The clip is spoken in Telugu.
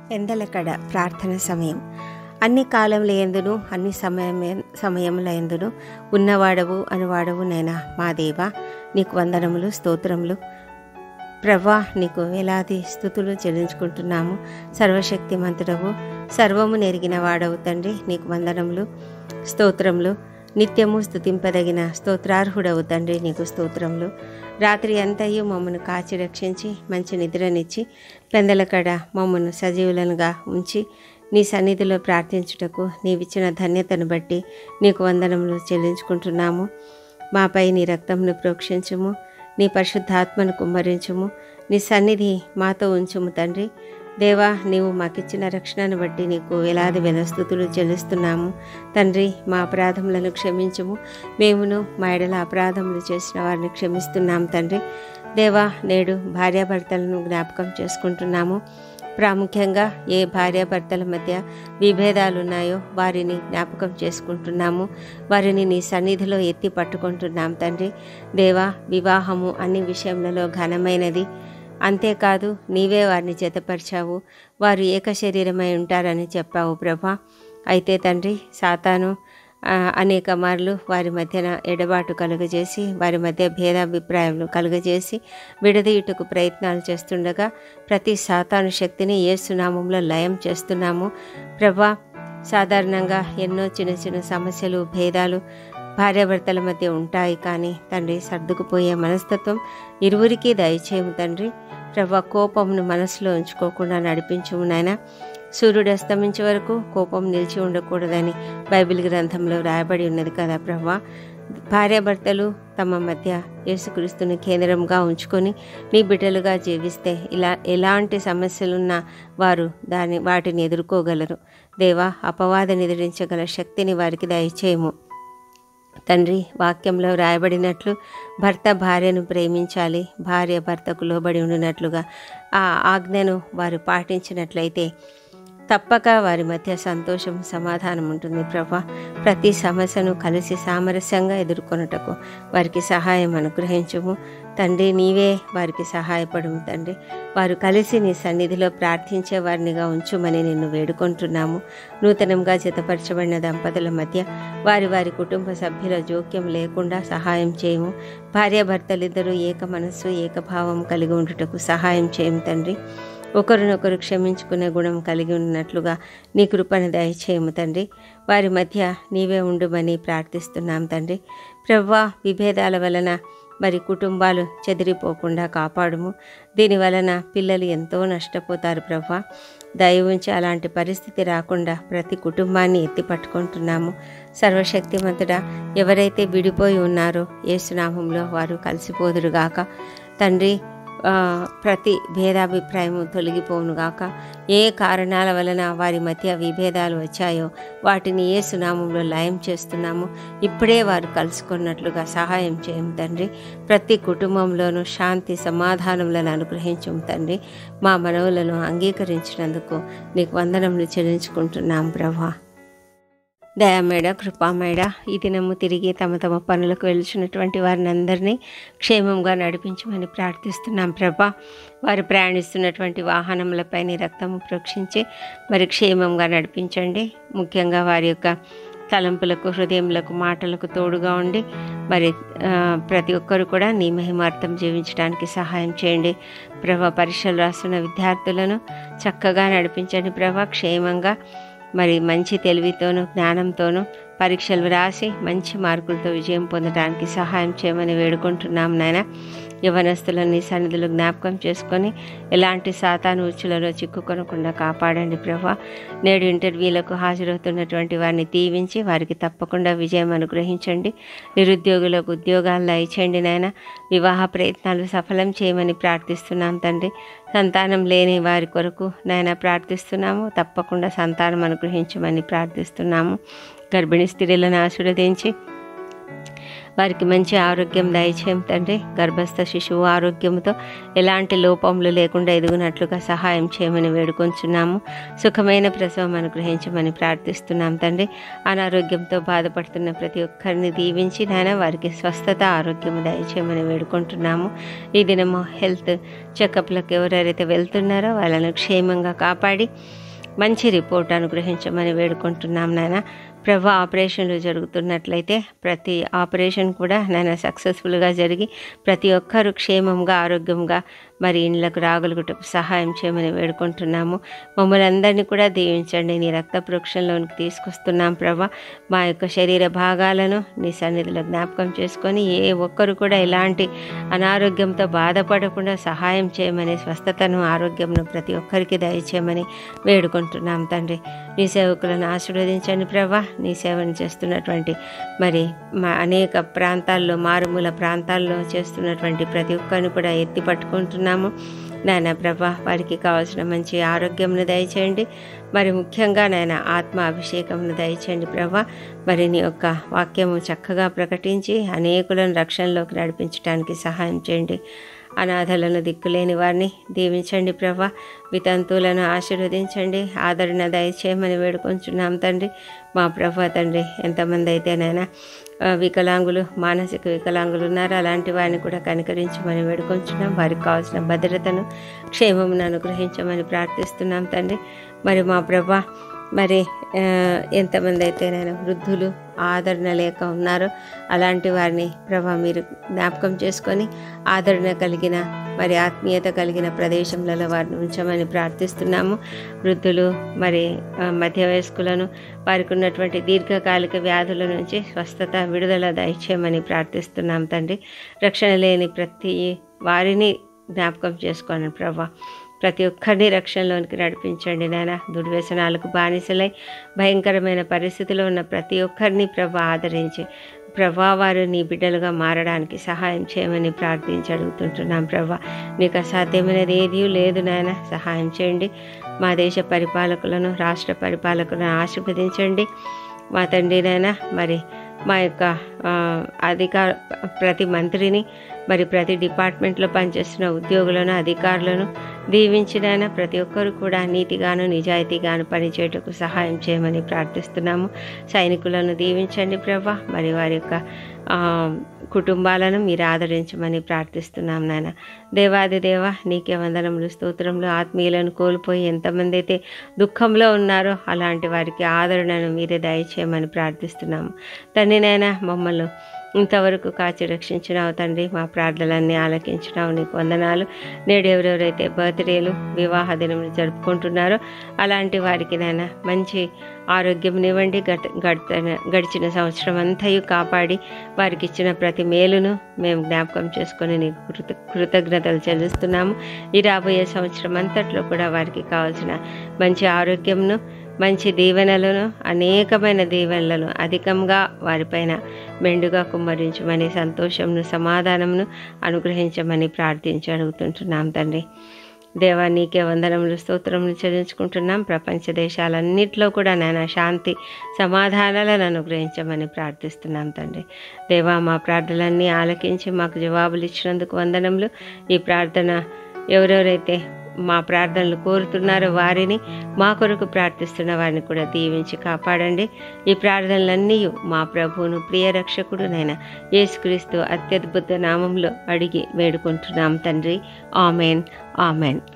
పెందలకడ ప్రార్థన సమయం అన్ని కాలంలో ఎందును అన్ని సమయం సమయముల ఎందును ఉన్నవాడవు అనువాడవు నైనా మా దేవా నీకు వందనములు స్తోత్రములు ప్రభా నీకు వేలాది స్థుతులు చెల్లించుకుంటున్నాము సర్వశక్తిమంతుడవు సర్వము నెరిగిన వాడవు తండ్రి నీకు వందనములు స్తోత్రములు నిత్యము స్థుతింపదగిన స్తోత్రార్హుడవు తండ్రి నీకు స్తోత్రములు రాత్రి అంతయు మమ్మను కాచి రక్షించి మంచి నిద్రనిచ్చి పెందలకడ మమ్మను సజీవులనుగా ఉంచి నీ సన్నిధిలో ప్రార్థించుటకు నీవిచ్చిన ధన్యతను బట్టి నీకు వందనములు చెల్లించుకుంటున్నాము మాపై నీ రక్తమును ప్రోక్షించుము నీ పరిశుద్ధాత్మను కుమ్మరించుము నీ సన్నిధి మాతో ఉంచుము తండ్రి దేవా నీవు మాకిచ్చిన రక్షణను బట్టి నీకు వేలాది వేల స్థుతులు చెల్లిస్తున్నాము తండ్రి మా అపరాధములను క్షమించుము మేమును మా ఎడల అపరాధములు చేసిన వారిని క్షమిస్తున్నాం తండ్రి దేవా నేడు భార్యాభర్తలను జ్ఞాపకం చేసుకుంటున్నాము ప్రాముఖ్యంగా ఏ భార్యాభర్తల మధ్య విభేదాలు ఉన్నాయో వారిని జ్ఞాపకం చేసుకుంటున్నాము వారిని నీ సన్నిధిలో ఎత్తి పట్టుకుంటున్నాం తండ్రి దేవా వివాహము అన్ని విషయములలో ఘనమైనది అంతేకాదు నీవే వారిని జతపరిచావు వారు ఏక శరీరమై ఉంటారని చెప్పావు ప్రభా అయితే తండ్రి సాతాను అనేక మార్లు వారి మధ్యన ఎడబాటు కలుగజేసి వారి మధ్య భేదాభిప్రాయాలు కలుగజేసి విడదీయుటకు ప్రయత్నాలు చేస్తుండగా ప్రతి సాతాను శక్తిని ఏ సునామంలో లయం చేస్తున్నాము ప్రభా సాధారణంగా ఎన్నో చిన్న చిన్న సమస్యలు భేదాలు భార్యాభర్తల మధ్య ఉంటాయి కానీ తండ్రి సర్దుకుపోయే మనస్తత్వం ఇరువురికి దయచేయము తండ్రి ప్రభా కోపంను మనసులో ఉంచుకోకుండా నడిపించుము నాయన సూర్యుడు అస్తమించే వరకు కోపం నిలిచి ఉండకూడదని బైబిల్ గ్రంథంలో రాయబడి ఉన్నది కదా ప్రభా భార్యాభర్తలు తమ మధ్య యేసుక్రీస్తుని కేంద్రంగా ఉంచుకొని నీ బిడ్డలుగా జీవిస్తే ఇలా ఎలాంటి సమస్యలున్నా వారు దాని వాటిని ఎదుర్కోగలరు దేవా అపవాదం ఎదిరించగల శక్తిని వారికి దయచేయము తండ్రి వాక్యంలో రాయబడినట్లు భర్త భార్యను ప్రేమించాలి భార్య భర్తకు లోబడి ఉండినట్లుగా ఆ ఆజ్ఞను వారు పాటించినట్లయితే తప్పక వారి మధ్య సంతోషం సమాధానం ఉంటుంది ప్రభా ప్రతి సమస్యను కలిసి సామరస్యంగా ఎదుర్కొనుటకు వారికి సహాయం అనుగ్రహించుము తండ్రి నీవే వారికి సహాయపడము తండ్రి వారు కలిసి నీ సన్నిధిలో ప్రార్థించే వారినిగా ఉంచుమని నిన్ను వేడుకుంటున్నాము నూతనంగా జతపరచబడిన దంపతుల మధ్య వారి వారి కుటుంబ సభ్యుల జోక్యం లేకుండా సహాయం చేయము భార్యాభర్తలిద్దరూ ఏక మనస్సు ఏకభావం కలిగి ఉండుటకు సహాయం చేయము తండ్రి ఒకరినొకరు క్షమించుకునే గుణం కలిగి ఉన్నట్లుగా నీ కృపను దయచేయము తండ్రి వారి మధ్య నీవే ఉండుమని ప్రార్థిస్తున్నాం తండ్రి ప్రవ్వా విభేదాల వలన మరి కుటుంబాలు చెదిరిపోకుండా కాపాడుము దీని వలన పిల్లలు ఎంతో నష్టపోతారు ప్రవ్వా దయ ఉంచి అలాంటి పరిస్థితి రాకుండా ప్రతి కుటుంబాన్ని ఎత్తి పట్టుకుంటున్నాము సర్వశక్తిమంతుడా ఎవరైతే విడిపోయి ఉన్నారో ఏసునామంలో వారు కలిసిపోదురుగాక తండ్రి ప్రతి భేదాభిప్రాయము తొలగిపోవునుగాక ఏ కారణాల వలన వారి మధ్య విభేదాలు వచ్చాయో వాటిని ఏ సునామంలో లయం చేస్తున్నాము ఇప్పుడే వారు కలుసుకున్నట్లుగా సహాయం చేయం తండ్రి ప్రతి కుటుంబంలోనూ శాంతి సమాధానములను అనుగ్రహించం తండ్రి మా మనవులను అంగీకరించినందుకు నీకు వందనములు చెల్లించుకుంటున్నాం ప్రభా దయామేడ కృపామేడ ఈ దినము తిరిగి తమ తమ పనులకు వెళ్తున్నటువంటి వారిని అందరినీ క్షేమంగా నడిపించమని ప్రార్థిస్తున్నాం ప్రభా వారు ప్రయాణిస్తున్నటువంటి వాహనములపై నీ రక్తము ప్రోక్షించి మరి క్షేమంగా నడిపించండి ముఖ్యంగా వారి యొక్క తలంపులకు హృదయములకు మాటలకు తోడుగా ఉండి మరి ప్రతి ఒక్కరు కూడా నీ మహిమార్థం జీవించడానికి సహాయం చేయండి ప్రభా పరీక్షలు రాస్తున్న విద్యార్థులను చక్కగా నడిపించండి ప్రభా క్షేమంగా మరి మంచి తెలివితోనూ జ్ఞానంతోనూ పరీక్షలు రాసి మంచి మార్కులతో విజయం పొందడానికి సహాయం చేయమని వేడుకుంటున్నాం నాయన యవనస్తులను నీ సన్నిధులు జ్ఞాపకం చేసుకొని ఎలాంటి సాతాను ఉచ్చులలో చిక్కుకొనకుండా కాపాడండి ప్రభా నేడు ఇంటర్వ్యూలకు హాజరవుతున్నటువంటి వారిని దీవించి వారికి తప్పకుండా విజయం అనుగ్రహించండి నిరుద్యోగులకు ఉద్యోగాలు దయచేయండి నాయన వివాహ ప్రయత్నాలు సఫలం చేయమని ప్రార్థిస్తున్నాం తండ్రి సంతానం లేని వారి కొరకు నాయన ప్రార్థిస్తున్నాము తప్పకుండా సంతానం అనుగ్రహించమని ప్రార్థిస్తున్నాము గర్భిణీ స్త్రీలను ఆశీర్వదించి వారికి మంచి ఆరోగ్యం దయచేయం తండ్రి గర్భస్థ శిశువు ఆరోగ్యంతో ఎలాంటి లోపములు లేకుండా ఎదుగునట్లుగా సహాయం చేయమని వేడుకొంచున్నాము సుఖమైన ప్రసవం అనుగ్రహించమని ప్రార్థిస్తున్నాం తండ్రి అనారోగ్యంతో బాధపడుతున్న ప్రతి ఒక్కరిని దీవించి నాయన వారికి స్వస్థత ఆరోగ్యం దయచేయమని వేడుకుంటున్నాము ఈ దినము హెల్త్ చెకప్లకు ఎవరెవరైతే వెళ్తున్నారో వాళ్ళను క్షేమంగా కాపాడి మంచి రిపోర్ట్ అనుగ్రహించమని వేడుకుంటున్నాం నాయన ప్రభు ఆపరేషన్లు జరుగుతున్నట్లయితే ప్రతి ఆపరేషన్ కూడా నాయన సక్సెస్ఫుల్గా జరిగి ప్రతి ఒక్కరు క్షేమంగా ఆరోగ్యంగా మరి ఇండ్లకు రాగలుగుటకు సహాయం చేయమని వేడుకుంటున్నాము మమ్మల్ని అందరినీ కూడా దీవించండి నీ రక్త ప్రోక్షణలోనికి తీసుకొస్తున్నాం ప్రభా మా యొక్క శరీర భాగాలను నీ సన్నిధిలో జ్ఞాపకం చేసుకొని ఏ ఒక్కరు కూడా ఎలాంటి అనారోగ్యంతో బాధపడకుండా సహాయం చేయమని స్వస్థతను ఆరోగ్యంను ప్రతి ఒక్కరికి దయచేయమని వేడుకుంటున్నాం తండ్రి నీ సేవకులను ఆశీర్వదించండి ప్రభా నీ సేవను చేస్తున్నటువంటి మరి మా అనేక ప్రాంతాల్లో మారుమూల ప్రాంతాల్లో చేస్తున్నటువంటి ప్రతి ఒక్కరిని కూడా ఎత్తి పట్టుకుంటున్నాము నాయన ప్రభా వారికి కావాల్సిన మంచి ఆరోగ్యంను దయచేయండి మరి ముఖ్యంగా నాయన ఆత్మ అభిషేకంను దయచేయండి ప్రభా మరి నీ యొక్క వాక్యము చక్కగా ప్రకటించి అనేకులను రక్షణలోకి నడిపించడానికి సహాయం చేయండి అనాథలను దిక్కులేని వారిని దీవించండి ప్రభా వితంతువులను ఆశీర్వదించండి ఆదరణ దయచేయమని వేడుకొంచున్నాం తండ్రి మా ప్రభా తండ్రి ఎంతమంది అయితేనైనా ఆ, వికలాంగులు మానసిక వికలాంగులు ఉన్నారు అలాంటి వారిని కూడా కనికరించమని వేడుకొంచున్నాం వారికి కావాల్సిన భద్రతను క్షేమమును అనుగ్రహించమని ప్రార్థిస్తున్నాం తండ్రి మరి మా ప్రభా మరి ఆ, ఎంతమంది అయితే నేను వృద్ధులు ఆదరణ లేక ఉన్నారో అలాంటి వారిని ప్రభా మీరు జ్ఞాపకం చేసుకొని ఆదరణ కలిగిన మరి ఆత్మీయత కలిగిన ప్రదేశంలో వారిని ఉంచమని ప్రార్థిస్తున్నాము వృద్ధులు మరి ఆ, మధ్య వయస్కులను వారికి ఉన్నటువంటి దీర్ఘకాలిక వ్యాధుల నుంచి స్వస్థత విడుదల దయచేయమని ప్రార్థిస్తున్నాం తండ్రి రక్షణ లేని ప్రతి వారిని జ్ఞాపకం చేసుకోండి ప్రభా ప్రతి ఒక్కరిని రక్షణలోనికి నడిపించండి నాయన దుర్వ్యసనాలకు బానిసలై భయంకరమైన పరిస్థితిలో ఉన్న ప్రతి ఒక్కరిని ప్రభా ఆదరించి ప్రభా వారు నీ బిడ్డలుగా మారడానికి సహాయం చేయమని ప్రార్థించి అడుగుతుంటున్నాం ప్రభా నీకు అసాధ్యమైనది ఏదీ లేదు నాయన సహాయం చేయండి మా దేశ పరిపాలకులను రాష్ట్ర పరిపాలకులను ఆశీర్వదించండి మా తండ్రి నాయన మరి మా యొక్క ఆ, అధికార ప్రతి మంత్రిని మరి ప్రతి డిపార్ట్మెంట్లో పనిచేస్తున్న ఉద్యోగులను అధికారులను దీవించినైనా ప్రతి ఒక్కరు కూడా నీతిగాను నిజాయితీగాను పనిచేయటకు సహాయం చేయమని ప్రార్థిస్తున్నాము సైనికులను దీవించండి ప్రభా మరి వారి యొక్క ఆ, కుటుంబాలను మీరు ఆదరించమని ప్రార్థిస్తున్నాం నాయన దేవాది దేవ నీకే వందనములు స్తోత్రములు ఆత్మీయులను కోల్పోయి ఎంతమంది అయితే దుఃఖంలో ఉన్నారో అలాంటి వారికి ఆదరణను మీరే దయచేయమని ప్రార్థిస్తున్నాము తండ్రి నాయన మమ్మల్ని ఇంతవరకు కాచి రక్షించినావు తండ్రి మా ప్రార్థనలన్నీ ఆలకించినావు నీకు వందనాలు నేడు ఎవరెవరైతే బర్త్డేలు వివాహ దినములు జరుపుకుంటున్నారో అలాంటి వారికి నాయన మంచి ఆరోగ్యంనివ్వండి గత గడిచిన గడిచిన సంవత్సరం అంతయు కాపాడి వారికి ఇచ్చిన ప్రతి మేలును మేము జ్ఞాపకం చేసుకొని నీకు కృత కృతజ్ఞతలు చెల్లిస్తున్నాము ఈ రాబోయే సంవత్సరం అంతట్లో కూడా వారికి కావాల్సిన మంచి ఆరోగ్యంను మంచి దీవెనలను అనేకమైన దీవెనలను అధికంగా వారిపైన మెండుగా కుమ్మరించమని సంతోషంను సమాధానమును అనుగ్రహించమని ప్రార్థించి అడుగుతుంటున్నాం తండ్రి దేవా నీకే వందనములు స్తోత్రములు చెల్లించుకుంటున్నాం ప్రపంచ దేశాలన్నింటిలో కూడా నాయన శాంతి సమాధానాలను అనుగ్రహించమని ప్రార్థిస్తున్నాం తండ్రి దేవా మా ప్రార్థనలన్నీ ఆలకించి మాకు జవాబులు ఇచ్చినందుకు వందనములు ఈ ప్రార్థన ఎవరెవరైతే మా ప్రార్థనలు కోరుతున్నారో వారిని మా కొరకు ప్రార్థిస్తున్న వారిని కూడా దీవించి కాపాడండి ఈ ప్రార్థనలన్నీ మా ప్రభువును ప్రియ రక్షకుడు నైనా యేసుక్రీస్తు అత్యద్భుత నామంలో అడిగి వేడుకుంటున్నాం తండ్రి ఆమెన్ ఆమెన్